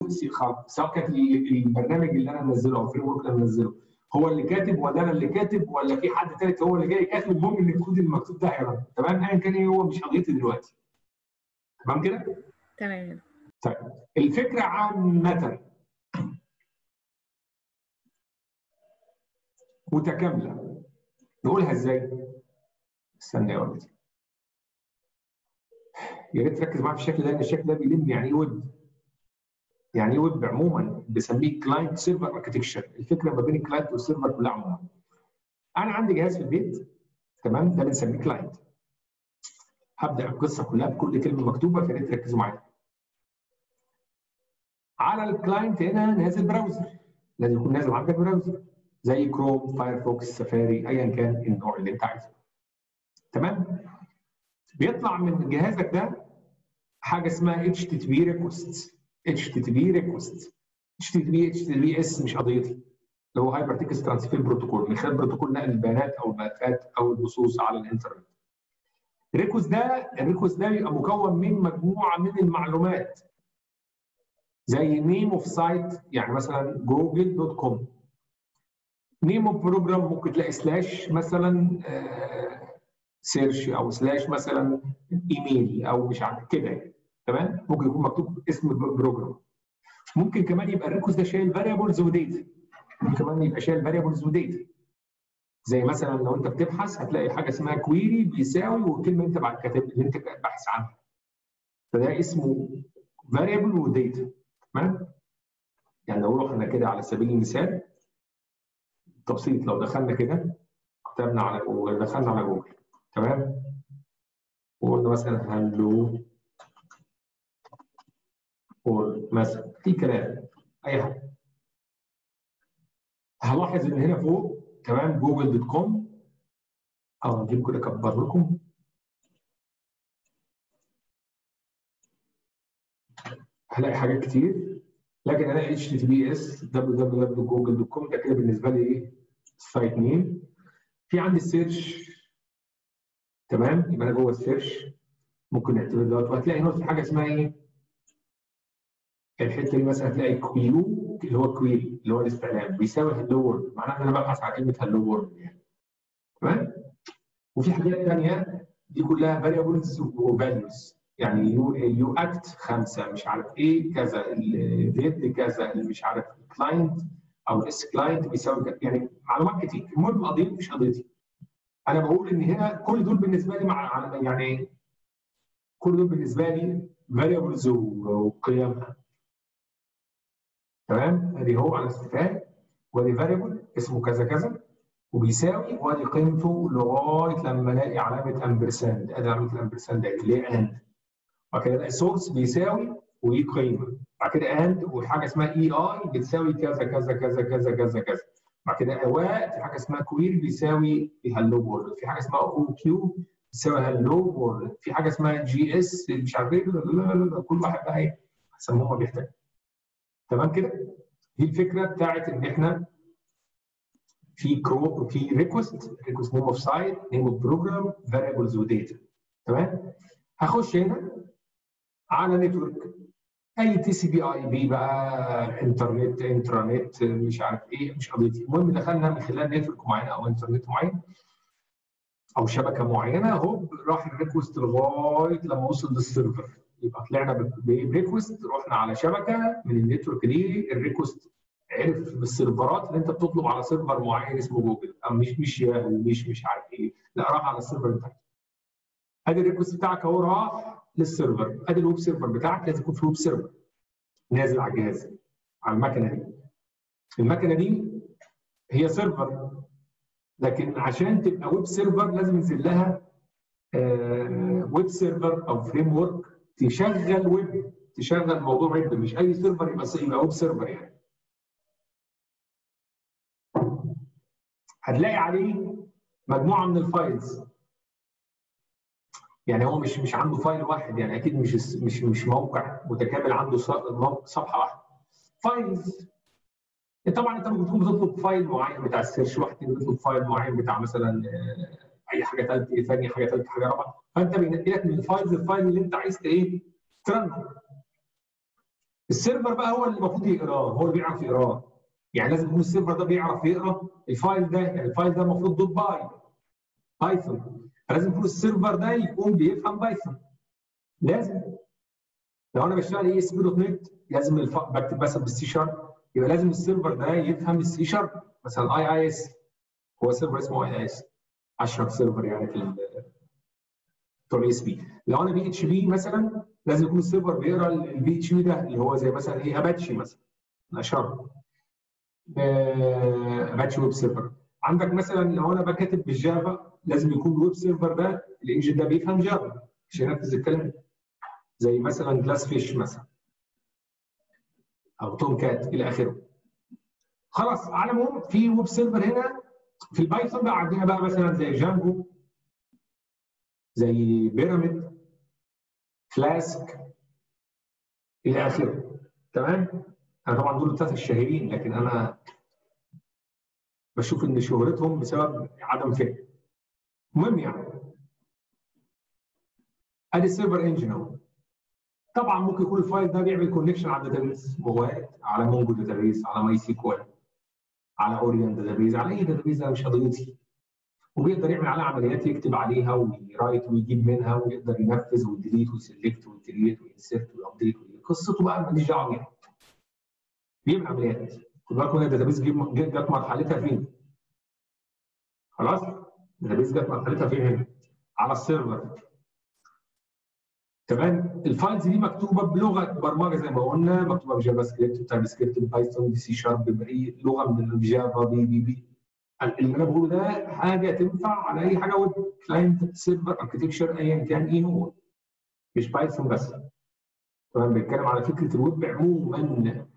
سواء كانت البرنامج اللي انا منزله او الفريم ورك اللي انا منزله هو اللي كاتب ولا انا اللي كاتب ولا في حد ثالث هو اللي جاي كاتب المهم ان الكود المكتوب ده هيرن تمام ايا كان ايه هو مش قضيتي دلوقتي تمام كده؟ تمام طيب الفكره عامه متكامله نقولها ازاي؟ استنى يا ولدي يا ريت تركز معايا في الشكل ده لان الشكل ده بيلم يعني ايه ويب يعني ايه ويب عموما بسميه كلاينت سيرفر اركتكشر الفكره ما بين الكلاينت والسيرفر كلها عموما انا عندي جهاز في البيت تمام ده بنسميه كلاينت هبدا القصه كلها بكل كلمه مكتوبه فيا ريت تركزوا معايا على الكلاينت هنا نازل براوزر لازم يكون نازل عندك براوزر زي كروم فايرفوكس سفاري ايا كان النوع اللي انت عايزه تمام بيطلع من جهازك ده حاجه اسمها HTTP ريكوست HTTP ريكوست HTTP HTTPS مش قضيتي اللي هو هايبر تكست ترانسفير بروتوكول من خلال بروتوكول نقل البيانات او الملفات او النصوص على الانترنت الريكوست ده الريكوست ده بيبقى مكون من مجموعه من المعلومات زي نيم اوف سايت يعني مثلا جوجل دوت كوم نيم اوف بروجرام ممكن تلاقي سلاش مثلا سيرش او سلاش مثلا ايميل او مش عارف كده يعني تمام ممكن يكون مكتوب اسم بروجرام ممكن كمان يبقى الريكوست ده شايل فاريبلز وديتا ممكن كمان يبقى شايل فاريبلز وديتا زي مثلا لو انت بتبحث هتلاقي حاجه اسمها كويري بيساوي والكلمه انت بعد كاتب اللي انت باحث عنها فده اسمه فاريبل وديتا تمام يعني لو رحنا كده على سبيل المثال تبسيط لو دخلنا كده كتبنا على جوجل دخلنا على جوجل تمام وقلنا مثلا هلو اور مثلا في كلام اي حاجه هلاحظ ان هنا فوق تمام جوجل دوت كوم او نجيب كده اكبر لكم هلاقي حاجات كتير لكن انا اتش تي بي اس www.google.com ده كده بالنسبه لي ايه سايت نيم في عندي السيرش تمام يبقى انا جوه السيرش ممكن نعتبر دوت وهتلاقي هنا في حاجه اسمها ايه الحته دي مثلا هتلاقي كويو اللي هو كويري اللي هو الاستعلام بيساوي هلو وورد معناها ان انا ببحث على كلمه هلو وورد يعني تمام وفي حاجات ثانيه دي كلها فاريبلز وفاليوز يعني يو يو اكت خمسه مش عارف ايه كذا الديت كذا اللي مش عارف كلاينت او الاس كلاينت بيساوي كذا يعني معلومات كتير المهم قضيتي مش قضيتي انا بقول ان هنا كل دول بالنسبه لي مع يعني كل دول بالنسبه لي فاريبلز وقيمها تمام ادي هو على استفهام وادي فاريبل اسمه كذا كذا وبيساوي وادي قيمته لغايه لما الاقي علامه امبرساند ادي علامه الامبرساند اللي هي اند بعد كده الاقي سورس بيساوي ودي قيمه بعد كده اند وحاجه اسمها اي اي بتساوي كذا كذا كذا كذا كذا كذا بعد كده اوات في حاجه اسمها كوير بيساوي هلو وورلد في حاجه اسمها او كيو بتساوي هلو وورلد في حاجه اسمها جي اس مش عارف ايه كل واحد بقى ايه حسب ما هو بيحتاج تمام كده دي الفكره بتاعت ان احنا في كرو في ريكوست ريكوست نيم اوف سايت نيم اوف بروجرام فاريبلز وداتا تمام هخش هنا على نتورك اي تي سي بي اي بي بقى انترنت انترنت مش عارف ايه مش قضيتي المهم دخلنا من خلال نتورك معين او انترنت معين او شبكه معينه هوب راح الريكوست لغايه لما وصل للسيرفر يبقى طلعنا بريكوست رحنا على شبكه من النتورك دي الريكوست عرف بالسيرفرات اللي انت بتطلب على سيرفر معين اسمه جوجل او مش مش ياهو مش مش عارف ايه لا راح على السيرفر بتاعك ادي الريكوست بتاعك اهو راح للسيرفر ادي الويب سيرفر بتاعك لازم يكون في ويب سيرفر نازل على الجهاز على المكنه دي المكنه دي هي سيرفر لكن عشان تبقى ويب سيرفر لازم ينزل لها آه ويب سيرفر او فريم ورك تشغل ويب تشغل موضوع ويب مش اي سيرفر يبقى يبقى ويب سيرفر يعني هتلاقي عليه مجموعه من الفايلز يعني هو مش مش عنده فايل واحد يعني اكيد مش مش مش موقع متكامل عنده صفحه واحده فايلز طبعا انت ممكن تكون بتطلب فايل معين بتاع السيرش واحد بيطلب فايل معين بتاع مثلا اي حاجه ثالثه ثانيه حاجه ثالثه حاجه رابعه فانت بينقي لك من الفايلز الفايل اللي انت عايز ايه ترنه السيرفر بقى هو اللي المفروض يقراه هو اللي بيعرف يقراه يعني لازم يكون السيرفر ده بيعرف يقرا الفايل ده يعني الفايل ده المفروض دوت باي بايثون فلازم يكون السيرفر ده يكون بيفهم بايثون لازم لو انا بشتغل اي اس بي دوت نت لازم الف... بكتب مثلا بالسي شارب يبقى لازم السيرفر ده يفهم السي شارب مثلا اي اي اس هو سيرفر اسمه اي اي اس اشهر سيرفر يعني في بتوع الاي اس بي لو انا بي اتش بي مثلا لازم يكون السيرفر بيقرا البي اتش بي ده اللي هو زي مثلا ايه اباتشي مثلا اشهر اباتشي ويب سيرفر عندك مثلا لو انا بكتب بالجافا لازم يكون الويب سيرفر ده الانجن ده بيفهم جافا عشان ينفذ الكلام زي مثلا جلاس فيش مثلا او توم كات الى اخره خلاص على العموم في ويب سيرفر هنا في البايثون بقى عندنا بقى مثلا زي جانجو زي بيراميد فلاسك الى اخره تمام انا طبعا دول الثلاثه الشهيرين لكن انا بشوف ان شهرتهم بسبب عدم فهم المهم يعني ادي السيرفر انجن اهو طبعا ممكن يكون الفايل ده بيعمل كونكشن على الداتابيز مواد على مونجو داتابيز على ماي سيكوال على اوريون داتابيز على اي داتابيز انا مش قضيتي وبيقدر يعمل عليها عمليات يكتب عليها ويرايت ويجيب منها ويقدر ينفذ ويديليت ويسلكت ويديليت وينسرت ويابديت قصته بقى ماليش دعوه بيها بيعمل عمليات خد بالكم الداتابيز جت مرحلتها فين؟ خلاص؟ الداتابيز جت مرحلتها فين هنا؟ على السيرفر تمام الفايلز دي مكتوبه بلغه برمجه زي ما قلنا مكتوبه بجافا سكريبت بتايب سكريبت بايثون بي سي شارب باي لغه من الجافا بي بي بي اللي انا بقوله ده حاجه تنفع على اي حاجه ويب كلاينت سيرفر اركتكشر ايا كان ايه هو مش بايثون بس تمام بنتكلم على فكره الويب عموما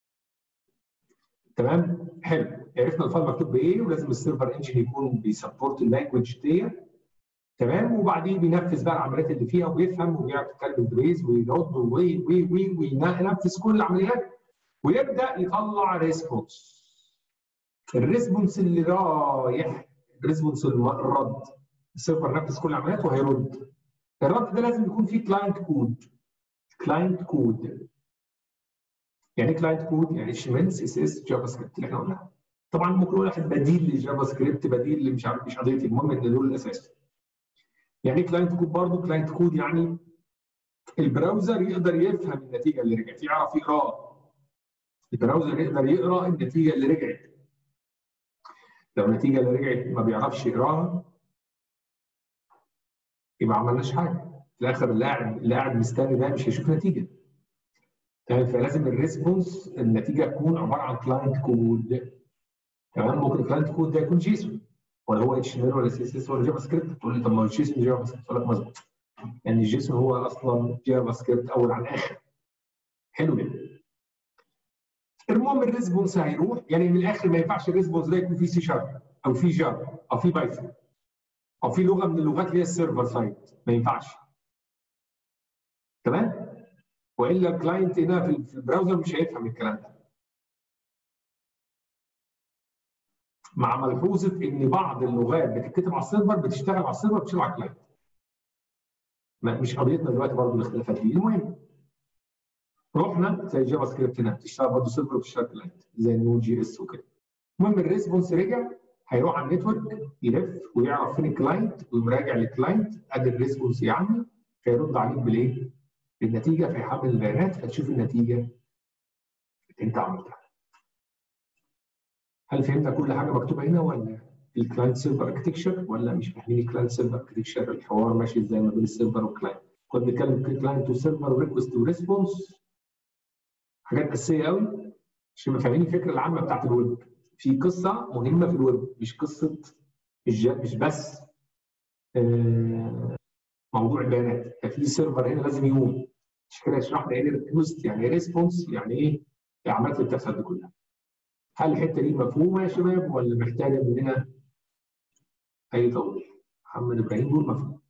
تمام حلو عرفنا الفايل مكتوب بايه ولازم السيرفر انجن يكون بيسبورت اللانجوج ديت تمام وبعدين بينفذ بقى العمليات اللي فيها ويفهم وبيعرف يتكلم البريز ويرد وي وي وي وينفذ كل العمليات ويبدا يطلع ريسبونس الريسبونس اللي رايح الريسبونس الرد السيرفر نفذ كل العمليات وهيرد الرد ده لازم يكون فيه كلاينت كود كلاينت كود يعني ايه كلاينت كود؟ يعني اتش ام ال سي اس اس جافا سكريبت اللي احنا قلناها طبعا ممكن نقول واحد بديل للجافا سكريبت بديل اللي مش عارف مش قضيتي المهم ان دول الاساس يعني ايه كلاينت كود برضه كلاينت كود يعني البراوزر يقدر يفهم النتيجه اللي رجعت يعرف يقراها البراوزر يقدر يقرا النتيجه اللي رجعت لو النتيجه اللي رجعت ما بيعرفش يقراها يبقى ما عملناش حاجه في الاخر اللي قاعد اللي قاعد مستني ده مش هيشوف نتيجه تمام فلازم الريسبونس النتيجه تكون عباره عن كلاينت كود تمام ممكن الكلاينت كود ده يكون جيسون ولا هو اتش ام ال ولا سي اس اس ولا جافا سكريبت تقول لي طب ما الجيسون جافا سكريبت اقول لك مظبوط يعني الجيسون هو اصلا جافا سكريبت اول عن اخر حلو جدا المهم الريسبونس هيروح يعني من الاخر ما ينفعش الريسبونس ده يكون فيه سي شارب او فيه جافا او فيه بايثون او في لغه من اللغات اللي هي السيرفر سايد ما ينفعش تمام والا الكلاينت هنا في البراوزر مش هيفهم الكلام ده مع ملحوظه ان بعض اللغات بتتكتب على السيرفر بتشتغل على السيرفر بتشتغل على الكلاينت مش قضيتنا دلوقتي برضه الاختلافات دي المهم رحنا زي جافا سكريبت هنا بتشتغل برضه سيرفر وبتشتغل كلاينت زي نود جي اس وكده المهم الريسبونس رجع هيروح على النتورك يلف ويعرف فين الكلاينت ويراجع للكلاينت ادي الريسبونس يا عمي فيرد عليك بالايه؟ بالنتيجه فيحمل البيانات فتشوف النتيجه اللي انت عملتها. هل فهمت كل حاجه مكتوبه هنا ولا الكلاينت سيرفر اركتكشر ولا مش فاهمين الكلاينت سيرفر اركتكشر الحوار ماشي ازاي ما بين السيرفر والكلاينت؟ كنا بنتكلم كلاينت وسيرفر وريكوست وريسبونس حاجات اساسيه قوي عشان فاهمين الفكره العامه بتاعت الويب. في قصه مهمه في الويب مش قصه مش مش بس موضوع البيانات ففي سيرفر هنا لازم يقوم مش كده يشرح لي ايه ريكوست يعني ايه ريسبونس يعني ايه العمليات اللي بتحصل دي كلها هل الحته دي مفهومه يا شباب ولا محتاجه مننا اي توضيح محمد ابراهيم بيقول مفهوم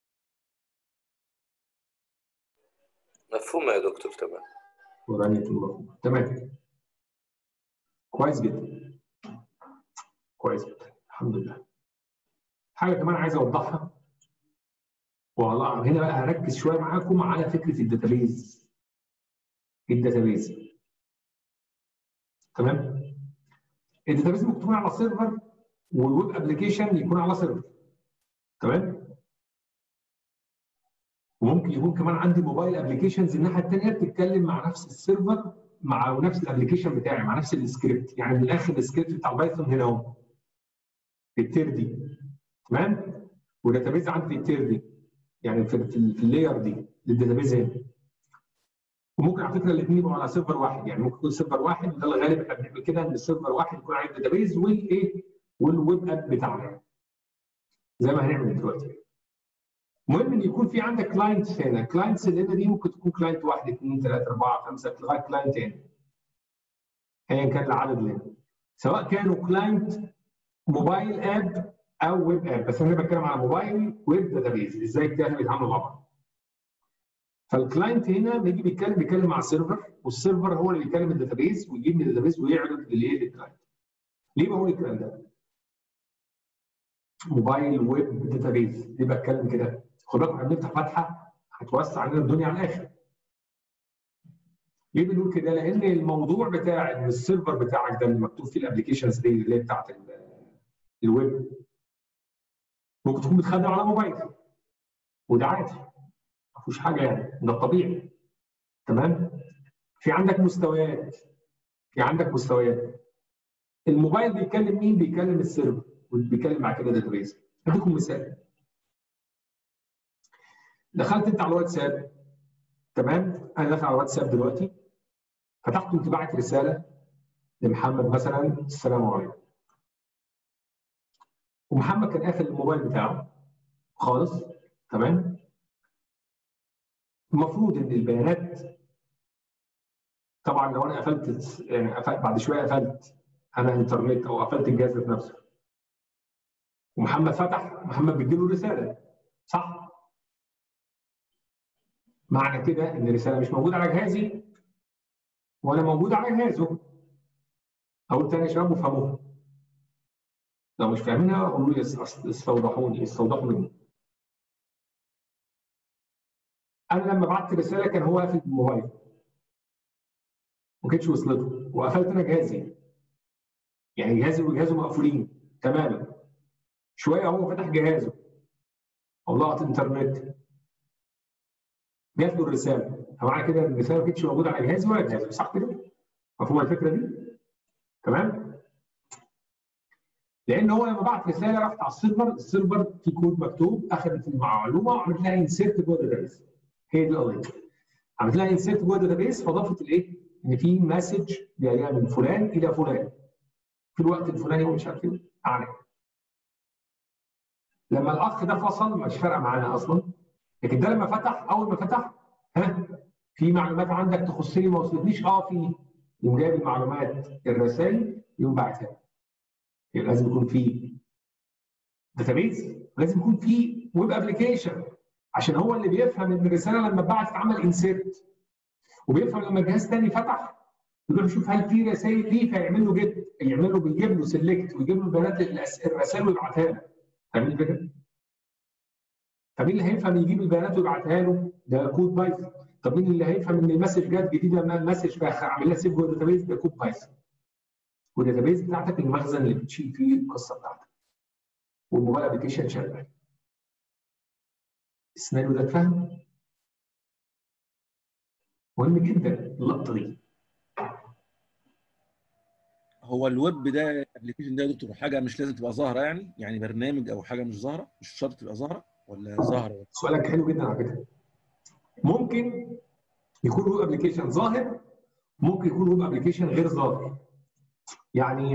مفهومه يا دكتور تمام ورانية مفهومه تمام كويس جدا كويس جدا الحمد لله حاجه كمان عايز اوضحها والله هنا بقى هركز شويه معاكم على فكره الداتابيز الداتابيز تمام الداتابيز ممكن تكون على سيرفر والويب ابلكيشن يكون على سيرفر تمام وممكن يكون كمان عندي موبايل ابلكيشنز الناحيه الثانيه بتتكلم مع نفس السيرفر مع نفس الابلكيشن بتاعي مع نفس السكريبت يعني من الاخر السكريبت بتاع بايثون هنا اهو في التير دي تمام والداتابيز عندي في التير دي يعني في, في اللاير دي للداتابيز هنا وممكن على فكره الاثنين يبقوا على سيرفر واحد يعني ممكن يكون سيرفر واحد وده الغالب احنا بنعمل كده ان السيرفر واحد يكون عليه داتابيز والايه والويب اب بتاعنا زي ما هنعمل دلوقتي المهم ان يكون في عندك كلاينتس هنا كلاينتس اللي هنا دي ممكن تكون كلاينت واحد اثنين ثلاثه اربعه خمسه لغايه كلاينت هنا ايا كان العدد اللي هنا سواء كانوا كلاينت موبايل اب او ويب اب بس انا بتكلم على موبايل ويب داتابيز ازاي الثلاثه بيتعاملوا مع بعض فالكلاينت هنا بيجي بيتكلم بيتكلم مع السيرفر والسيرفر هو اللي بيكلم الداتابيز ويجيب من الداتابيز ويعرض للايه للكلاينت ليه بقول الكلام ده؟ موبايل ويب داتابيز ليه بتكلم كده؟ خد بالك احنا بنفتح فتحه هتوسع علينا الدنيا على الاخر. ليه بنقول كده؟ لان الموضوع بتاع ان السيرفر بتاعك ده اللي مكتوب فيه الابلكيشنز دي اللي هي بتاعت الويب ممكن تكون بتخدم على موبايل وده عادي ما فيهوش حاجه يعني ده الطبيعي تمام؟ في عندك مستويات في عندك مستويات الموبايل بيكلم مين؟ بيكلم السيرفر وبيكلم بعد كده داتابيز اديكم مثال دخلت انت على الواتساب تمام انا داخل على الواتساب دلوقتي فتحت قمت باعت رساله لمحمد مثلا السلام عليكم ومحمد كان قافل الموبايل بتاعه خالص تمام المفروض ان البيانات طبعا لو انا قفلت يعني قفلت بعد شويه قفلت انا انترنت او قفلت الجهاز نفسه ومحمد فتح محمد بيديله رساله صح؟ معنى كده ان الرساله مش موجوده على جهازي ولا موجوده على جهازه اقول تاني يا شباب وافهموها لو مش فاهمينها قولوا لي استوضحوني استوضحوا مني انا لما بعت رساله كان هو قافل الموبايل ما كانتش وصلته وقفلت انا جهازي يعني جهازي وجهازه مقفولين تماما شويه هو فتح جهازه او لقط انترنت جات له الرساله فمعنى كده الرساله ما كانتش موجوده على جهازي ولا جهازه صح كده؟ مفهوم الفكره دي؟ تمام؟ لان هو لما بعت رساله رحت على السيرفر السيرفر في كود مكتوب اخذت المعلومه وعملت لها انسيرت جوه الداتابيس هي دي القضيه عملت لها انسيرت جوه الداتابيس فضافت الايه؟ ان في مسج جايه من فلان الى فلان في الوقت الفلاني ومش عارف ايه اعلى لما الاخ ده فصل مش فارقه معانا اصلا لكن ده لما فتح اول ما فتح ها في معلومات عندك تخصني ما وصلتنيش اه في يقوم جايب المعلومات الرسائل يقوم باعتها يبقى لازم يكون في داتابيز لازم يكون في ويب ابلكيشن عشان هو اللي بيفهم ان الرساله لما اتبعت اتعمل انسيرت وبيفهم لما جهاز ثاني فتح يقول يشوف هل في رسائل ليه فيعمل له جيت يعمل له بيجيب له سيلكت ويجيب له بيانات الرسائل ويبعتها له فاهمين الفكره؟ فمين اللي هيفهم يجيب البيانات ويبعتها له؟ ده كود بايثون طب مين اللي هيفهم ان المسج جت جديده ما المسج اعمل لها سيف جوه الداتابيز ده كود بايثون والداتابيز بتاعتك المخزن اللي بتشيل فيه القصه بتاعتك والموبايل ابلكيشن شغال السيناريو ده اتفهم؟ مهم جدا اللقطه دي هو الويب ده الابلكيشن ده يا دكتور حاجه مش لازم تبقى ظاهره يعني يعني برنامج او حاجه مش ظاهره مش شرط تبقى ظاهره ولا ظاهره سؤالك حلو جدا على فكره ممكن يكون ويب ابلكيشن ظاهر ممكن يكون ويب ابلكيشن غير ظاهر يعني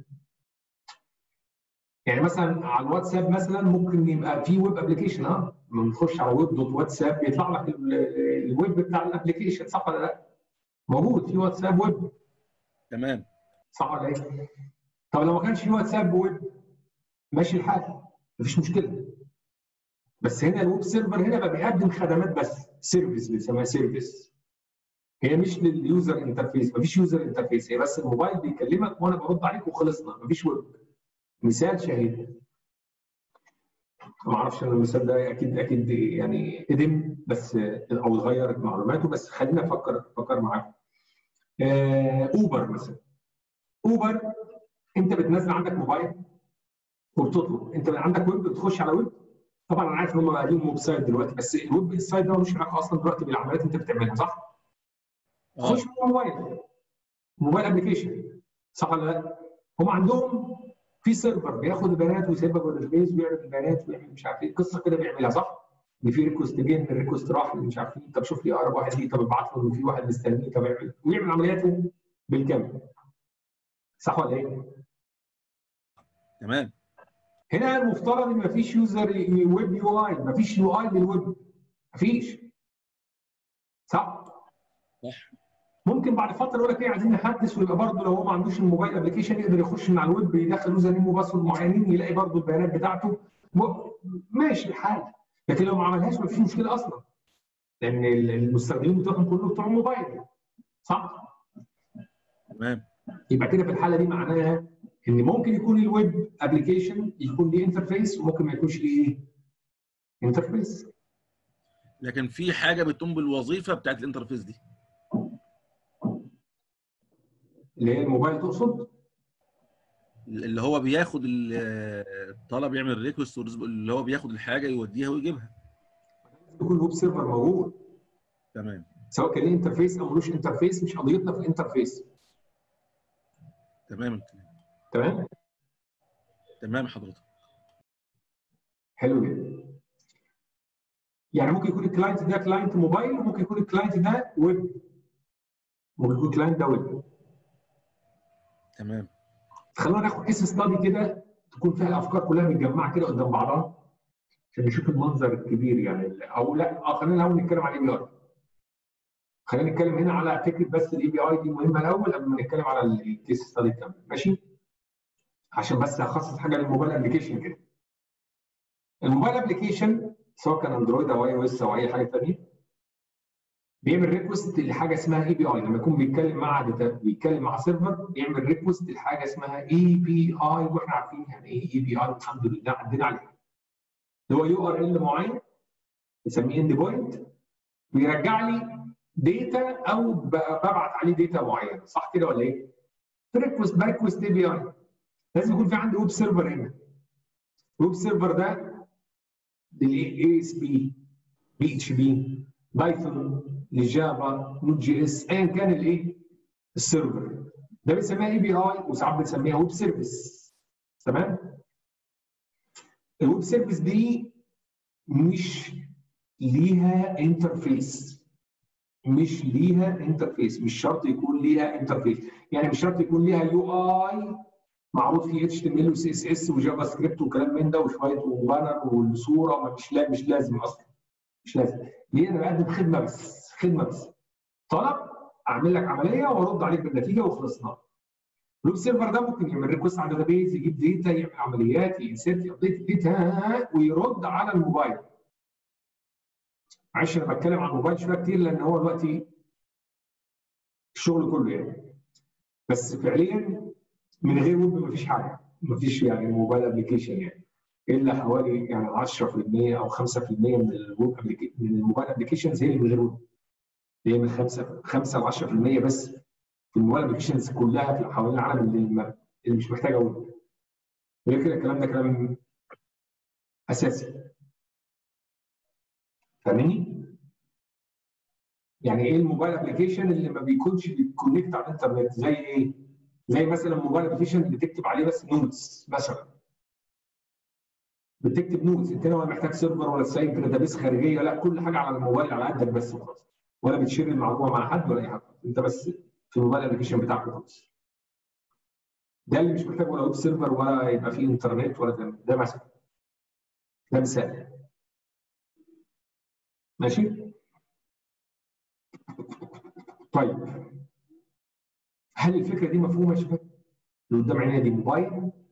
يعني مثلا على الواتساب مثلا ممكن يبقى في ويب ابلكيشن اه لما نخش على ويب دوت واتساب بيطلع لك الويب بتاع الابلكيشن صح ولا لا؟ موجود في واتساب ويب تمام صح ولا ايه؟ طب لو ما كانش في واتساب ويب ماشي الحال مفيش مشكله بس هنا الويب سيرفر هنا بقى بيقدم خدمات بس سيرفيس بنسميها سيرفيس هي مش لليوزر انترفيس مفيش يوزر انترفيس هي بس الموبايل بيكلمك وانا برد عليك وخلصنا مفيش ويب مثال شهير ما اعرفش انا المثال ده اكيد اكيد يعني قدم بس او اتغير معلوماته بس خلينا افكر افكر معاكم آه، اوبر مثلا اوبر انت بتنزل عندك موبايل وبتطلب انت عندك ويب بتخش على ويب طبعا انا عارف ان هم قاعدين ويب سايت دلوقتي بس الويب السايت ده ملوش علاقه اصلا دلوقتي بالعمليات اللي انت بتعملها صح؟ اه تخش من الموبايل موبايل ابلكيشن صح ولا لا؟ هم عندهم في سيرفر بياخد البيانات ويسيبها جوه الداتابيز ويعرض البيانات ويعمل مش عارف ايه قصه كده بيعملها صح؟ ان في ريكوست جه ان الريكوست راح اللي مش عارف ايه طب شوف لي اقرب واحد ليه طب ابعت له ان في واحد مستنيه طب يعمل ويعمل عملياته بالكامل صح ولا ايه؟ تمام هنا المفترض ان مفيش يوزر ويب يو اي مفيش يو اي للويب مفيش صح؟ صح ممكن بعد فتره يقول لك ايه عايزين نحدث ويبقى برضه لو هو ما عندوش الموبايل ابلكيشن يقدر يخش من على الويب يدخل يوزر نيم وباسورد معينين يلاقي برضه البيانات بتاعته م- ماشي الحال لكن لو ما عملهاش مفيش مشكله اصلا لان المستخدمين بتوعهم كلهم بتوع موبايل صح؟ تمام يبقى كده في الحاله دي معناها ان ممكن يكون الويب ابلكيشن يكون ليه انترفيس وممكن ما يكونش ليه انترفيس لكن في حاجه بتقوم بالوظيفه بتاعت الانترفيس دي اللي هي الموبايل تقصد اللي هو بياخد ال- الطلب يعمل ريكوست اللي هو بياخد الحاجه يوديها ويجيبها يكون الويب سيرفر موجود تمام سواء كان ليه انترفيس او ملوش انترفيس مش قضيتنا في الانترفيس تمام الكلام تمام تمام حضرتك حلو جدا يعني ممكن يكون الكلاينت ده كلاينت موبايل وممكن يكون الكلاينت ده ويب ممكن يكون الكلاينت ده ويب تمام خلونا ناخد كيس ستادي كده تكون فيها الافكار كلها متجمعه كده قدام بعضها عشان نشوف المنظر الكبير يعني او لا اه خلينا الاول نتكلم على الاي بي اي خلينا نتكلم هنا على فكره بس الاي بي اي دي مهمه الاول قبل ما نتكلم على الكيس ستادي كامل ماشي عشان بس هخصص حاجه للموبايل ابلكيشن كده الموبايل ابلكيشن سواء كان اندرويد او اي او اس او اي حاجه ثانيه بيعمل ريكوست لحاجه اسمها اي بي اي لما يكون بيتكلم مع داتا بيتكلم مع سيرفر بيعمل ريكوست لحاجه اسمها اي بي اي واحنا عارفين يعني ايه اي بي اي الحمد لله عدينا عليها اللي هو يو ار ال معين نسميه اند بوينت بيرجع لي داتا او ب- ببعت عليه داتا معينه صح كده ولا ايه؟ ريكوست بريكوست اي بي اي لازم يكون في عندي ويب سيرفر هنا الويب سيرفر ده للاي اس بي بي اتش بي بايثون لجافا نوت جي اس ايا كان الايه السيرفر ده بنسميها اي بي اي وساعات بنسميها ويب سيرفيس تمام الويب سيرفيس دي مش ليها انترفيس مش ليها انترفيس مش شرط يكون ليها انترفيس يعني مش شرط يكون ليها يو اي معروض فيه اتش تي ام ال وسي اس اس وجافا سكريبت وكلام من ده وشويه وبانر والصوره مش لا مش لازم اصلا مش لازم ليه انا بقدم خدمه بس خدمه بس طلب اعمل لك عمليه وارد عليك بالنتيجه وخلصنا الويب سيرفر ده ممكن يعمل ريكوست على داتابيز يجيب داتا يعمل عمليات ينسيت يابديت داتا ويرد على الموبايل معلش انا بتكلم عن الموبايل شويه كتير لان هو دلوقتي الشغل كله يعني بس فعليا من غير ويب مفيش حاجه مفيش يعني موبايل ابلكيشن يعني الا حوالي يعني 10% او 5% من الويب أبليكي- من الموبايل ابلكيشنز هي اللي من غير ويب هي من 5 5 ل 10% بس في الموبايل ابلكيشنز كلها في حوالين العالم اللي, ما- اللي مش محتاجه ويب غير كده الكلام ده كلام اساسي فاهمني؟ يعني ايه الموبايل ابلكيشن اللي ما بيكونش بيكونكت على الانترنت زي ايه؟ زي مثلا موبايل ابلكيشن بتكتب عليه بس نوتس مثلا بتكتب نوتس انت ولا محتاج سيرفر ولا تسيب في داتابيس خارجيه لا كل حاجه على الموبايل على قدك بس وخلاص ولا بتشير المعلومه مع حد ولا اي حاجه انت بس في الموبايل ابلكيشن بتاعك وخلاص ده اللي مش محتاج ولا ويب سيرفر ولا يبقى فيه انترنت ولا ده, ده مثلا ده مثال ماشي طيب هل الفكره دي مفهومه يا شباب؟ اللي قدام عينينا دي موبايل